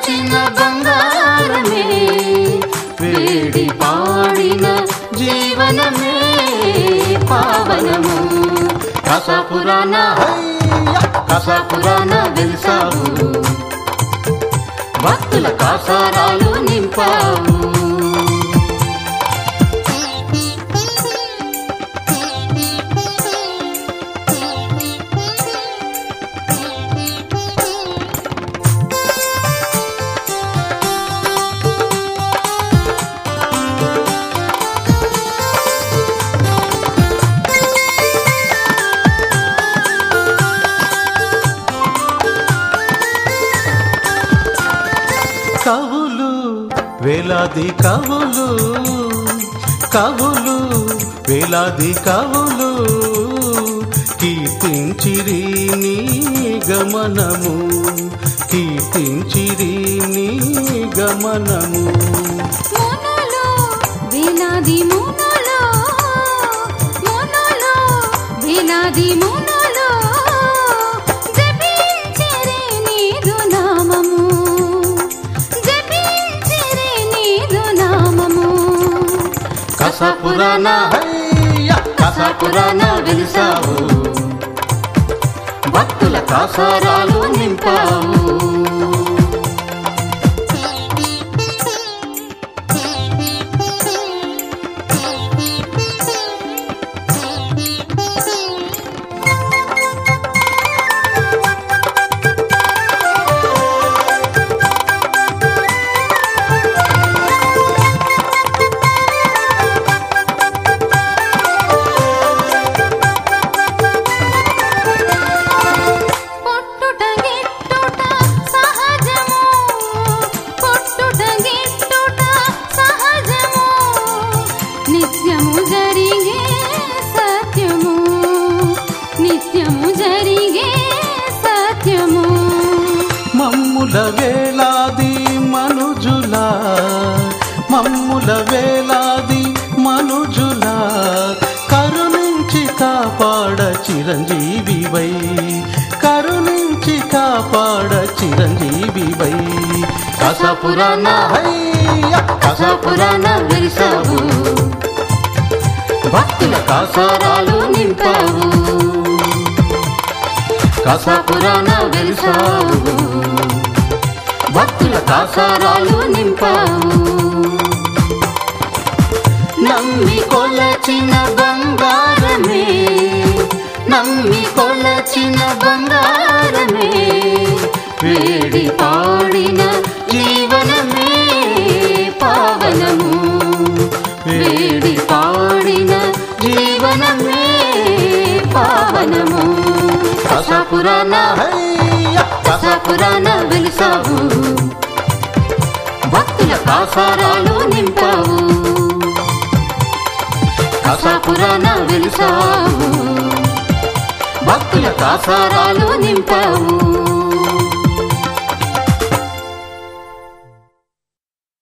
కొలచిన బంగారమే వేడి పాడిన జీవనమే పావనము కసపురాణ కసపురాణ వెలిసావు భక్తుల కాసారాలు నింపావు కవులు వేలాది కవులు కవులు వేలాది కవులు కీర్తించిరి నీ గమనము కీర్తించిరి నీ గమనము మునులు వేలాది మునులు మునులు వేలాది మునులు జపించిరి నీదు నామము జపించిరి నీదు నామము కసపురాణ కసపురాణ వెలిసావు భక్తుల కాసారాలు నింపావు పొట్టుట గిట్టుట సహజము పొట్టుట గిట్టుట సహజము నిత్యము జరిగే సత్యము నిత్యము జరిగే సత్యము మమ్ముల వేలాది మనుజుల మమ్ముల వేలాది మనుజుల కరుణించి కాపాడ చిరంజీవివై కరుణించి కాపాడ చిరంజీవివై కసపురాణ కసపురాణ వెలిసావు భక్తుల కాసారాలు నింపావు కసపురాణ వెలిసావు భక్తుల కాసారాలు నింపావు నమ్మి కొలచిన బంగారమే నమ్మి కొలచిన బంగారమే వేడి పాడిన జీవనమే పావనము వేడి పాడిన జీవనమే పావనము కసపురాణ కసపురాణ వెలిసావు భక్తుల కాసారాలు నింపావు కసాపురాణ వెలిసావు భక్తుల కాసారాలు నింపావు